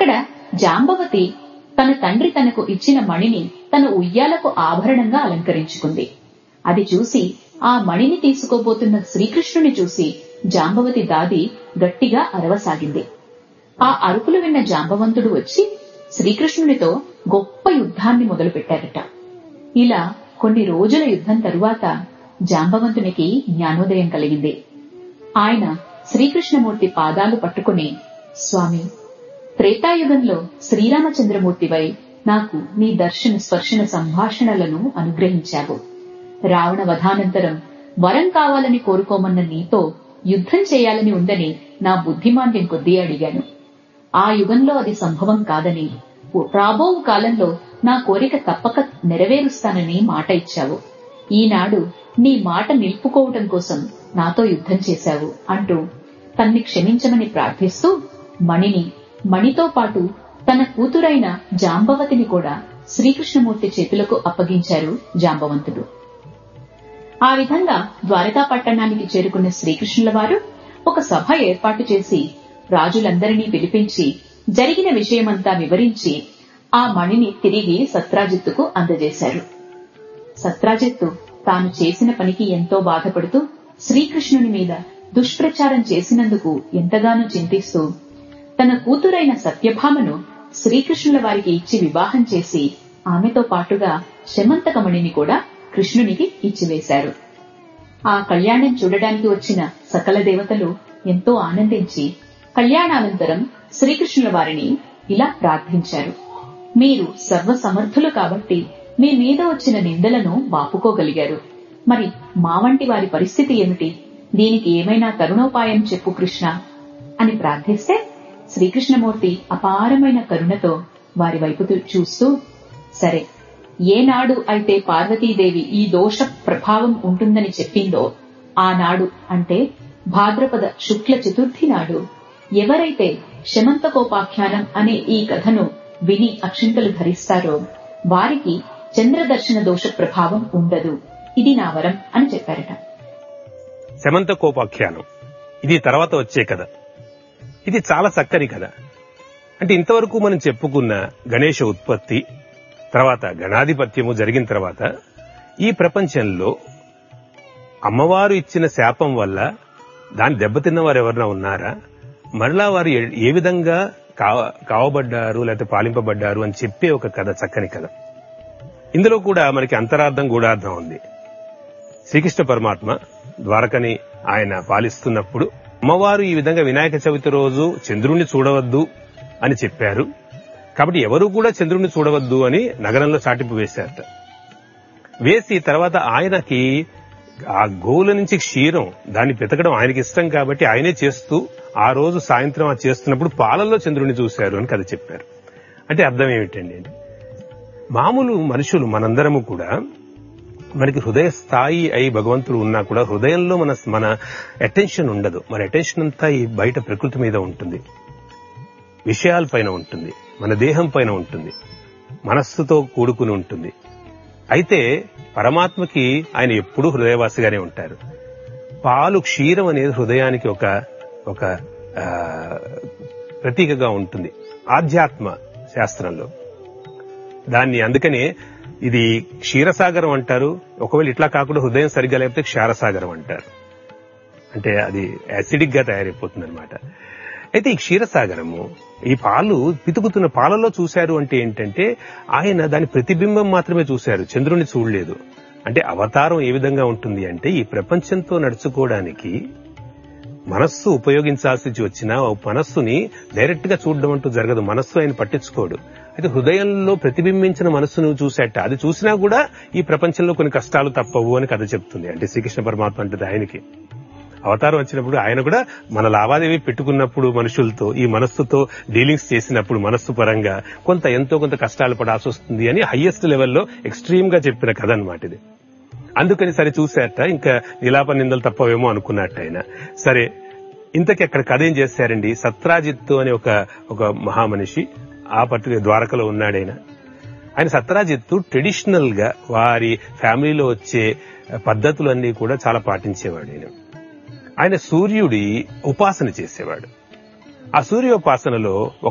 అక్కడ జాంబవతి తన తండ్రి తనకు ఇచ్చిన మణిని తన ఉయ్యాలకు ఆభరణంగా అలంకరించుకుంది అది చూసి ఆ మణిని తీసుకోబోతున్న శ్రీకృష్ణుని చూసి జాంబవతి దాది గట్టిగా అరవసాగింది ఆ అరుపులు విన్న జాంబవంతుడు వచ్చి శ్రీకృష్ణునితో గొప్ప యుద్ధాన్ని మొదలుపెట్టారట ఇలా కొన్ని రోజుల యుద్ధం తరువాత జాంబవంతునికి జ్ఞానోదయం కలిగింది ఆయన శ్రీకృష్ణమూర్తి పాదాలు పట్టుకుని స్వామి త్రేతాయుగంలో శ్రీరామచంద్రమూర్తివై నాకు నీ దర్శన స్పర్శన సంభాషణలను అనుగ్రహించావు రావణ వధానంతరం వరం కావాలని కోరుకోమన్న నీతో యుద్ధం చేయాలని ఉందని నా బుద్ధిమాంద్యం కొద్దీ అడిగాను ఆ యుగంలో అది సంభవం కాదని రాబో కాలంలో నా కోరిక తప్పక నెరవేరుస్తానని మాట ఇచ్చావు ఈనాడు నీ మాట నిలుపుకోవటం కోసం నాతో యుద్ధం చేశావు అంటూ తన్ని క్షమించమని ప్రార్థిస్తూ మణిని మణితో పాటు తన కూతురైన జాంబవతిని కూడా శ్రీకృష్ణమూర్తి చేతులకు అప్పగించారు జాంబవంతుడు ఆ విధంగా ద్వారకా పట్టణానికి చేరుకున్న శ్రీకృష్ణుల వారు ఒక సభ ఏర్పాటు చేసి రాజులందరినీ పిలిపించి జరిగిన విషయమంతా వివరించి ఆ మణిని తిరిగి సత్రాజిత్తుకు అందజేశారు సత్రాజిత్తు తాను చేసిన పనికి ఎంతో బాధపడుతూ శ్రీకృష్ణుని మీద దుష్ప్రచారం చేసినందుకు ఎంతగానో చింతిస్తూ తన కూతురైన సత్యభామను శ్రీకృష్ణుల వారికి ఇచ్చి వివాహం చేసి ఆమెతో పాటుగా శమంతకమణిని కూడా కృష్ణునికి ఇచ్చివేశారు ఆ కళ్యాణం చూడడానికి వచ్చిన సకల దేవతలు ఎంతో ఆనందించి కళ్యాణానంతరం శ్రీకృష్ణుల వారిని ఇలా ప్రార్థించారు మీరు సర్వసమర్థులు కాబట్టి మీ మీద వచ్చిన నిందలను బాపుకోగలిగారు మరి మా వంటి వారి పరిస్థితి ఏమిటి దీనికి ఏమైనా తరుణోపాయం చెప్పు కృష్ణ అని ప్రార్థిస్తే శ్రీకృష్ణమూర్తి అపారమైన కరుణతో వారి వైపు చూస్తూ సరే ఏనాడు అయితే పార్వతీదేవి ఈ దోష ప్రభావం ఉంటుందని చెప్పిందో ఆనాడు అంటే భాద్రపద శుక్ల చతుర్థి నాడు ఎవరైతే శమంతకోపాఖ్యానం అనే ఈ కథను విని అక్షింతలు ధరిస్తారో వారికి చంద్రదర్శన దోష ప్రభావం ఉండదు ఇది నా వరం అని చెప్పారట శమంతకోపాఖ్యానం ఇది తర్వాత వచ్చే కథ ఇది చాలా చక్కని కథ అంటే ఇంతవరకు మనం చెప్పుకున్న గణేష ఉత్పత్తి తర్వాత గణాధిపత్యము జరిగిన తర్వాత ఈ ప్రపంచంలో అమ్మవారు ఇచ్చిన శాపం వల్ల దాన్ని దెబ్బతిన్న వారు ఎవరైనా ఉన్నారా మరలా వారు ఏ- ఏ విధంగా కావ- కావబడ్డారు లేకపోతే పాలింపబడ్డారు అని చెప్పే ఒక కథ చక్కని కథ ఇందులో కూడా మనకి అంతరార్థం గూఢార్థం ఉంది శ్రీకృష్ణ పరమాత్మ ద్వారకని ఆయన పాలిస్తున్నప్పుడు అమ్మవారు ఈ విధంగా వినాయక చవితి రోజు చంద్రుణ్ణి చూడవద్దు అని చెప్పారు కాబట్టి ఎవరు కూడా చంద్రుణ్ణి చూడవద్దు అని నగరంలో చాటింపు వేశారట వేసి తర్వాత ఆయనకి ఆ గోవుల నుంచి క్షీరం దాన్ని పెతకడం ఆయనకి ఇష్టం కాబట్టి ఆయనే చేస్తూ ఆ రోజు సాయంత్రం ఆ చేస్తున్నప్పుడు పాలల్లో చంద్రుని చూశారు అని కథ చెప్పారు అంటే అర్థం ఏమిటండి మామూలు మనుషులు మనందరము కూడా మనకి హృదయ స్థాయి అయి భగవంతుడు ఉన్నా కూడా హృదయంలో మన మన అటెన్షన్ ఉండదు మన అటెన్షన్ అంతా ఈ బయట ప్రకృతి మీద ఉంటుంది విషయాల పైన ఉంటుంది మన దేహం పైన ఉంటుంది మనస్సుతో కూడుకుని ఉంటుంది అయితే పరమాత్మకి ఆయన ఎప్పుడూ హృదయవాసిగానే ఉంటారు పాలు క్షీరం అనేది హృదయానికి ఒక ఒక ఆ, ప్రతీకగా ఉంటుంది ఆధ్యాత్మ శాస్త్రంలో దాన్ని అందుకనే ఇది క్షీరసాగరం అంటారు ఒకవేళ ఇట్లా కాకుండా హృదయం సరిగ్గా లేకపోతే క్షారసాగరం అంటారు అంటే అది యాసిడిక్ గా తయారైపోతుంది అనమాట అయితే ఈ క్షీరసాగరము ఈ పాలు పితుకుతున్న పాలలో చూశారు అంటే ఏంటంటే ఆయన దాని ప్రతిబింబం మాత్రమే చూశారు చంద్రుని చూడలేదు అంటే అవతారం ఏ విధంగా ఉంటుంది అంటే ఈ ప్రపంచంతో నడుచుకోవడానికి మనస్సు ఉపయోగించాల్సి వచ్చినా ఆ మనస్సుని డైరెక్ట్ గా చూడడం అంటూ జరగదు మనస్సు ఆయన పట్టించుకోడు అయితే హృదయంలో ప్రతిబింబించిన మనస్సును చూసేట అది చూసినా కూడా ఈ ప్రపంచంలో కొన్ని కష్టాలు తప్పవు అని కథ చెప్తుంది అంటే శ్రీకృష్ణ పరమాత్మ అంటది ఆయనకి అవతారం వచ్చినప్పుడు ఆయన కూడా మన లావాదేవీ పెట్టుకున్నప్పుడు మనుషులతో ఈ మనస్సుతో డీలింగ్స్ చేసినప్పుడు మనస్సు పరంగా కొంత ఎంతో కొంత కష్టాలు పడాల్సి వస్తుంది అని హైయెస్ట్ లెవెల్లో ఎక్స్ట్రీమ్ గా చెప్పిన కథ అనమాట ఇది అందుకని సరే చూశారట ఇంకా నిలాప నిందలు తప్పవేమో అనుకున్నట్టు ఆయన సరే ఇంతకీ అక్కడ కథ ఏం చేశారండి సత్రాజిత్తు అనే ఒక ఒక మహామనిషి ఆ పర్టికులర్ ద్వారకలో ఉన్నాడైన ఆయన సత్రాజిత్తు ట్రెడిషనల్ గా వారి ఫ్యామిలీలో వచ్చే పద్ధతులన్నీ కూడా చాలా పాటించేవాడు ఆయన ఆయన సూర్యుడి ఉపాసన చేసేవాడు ఆ సూర్యోపాసనలో ఒక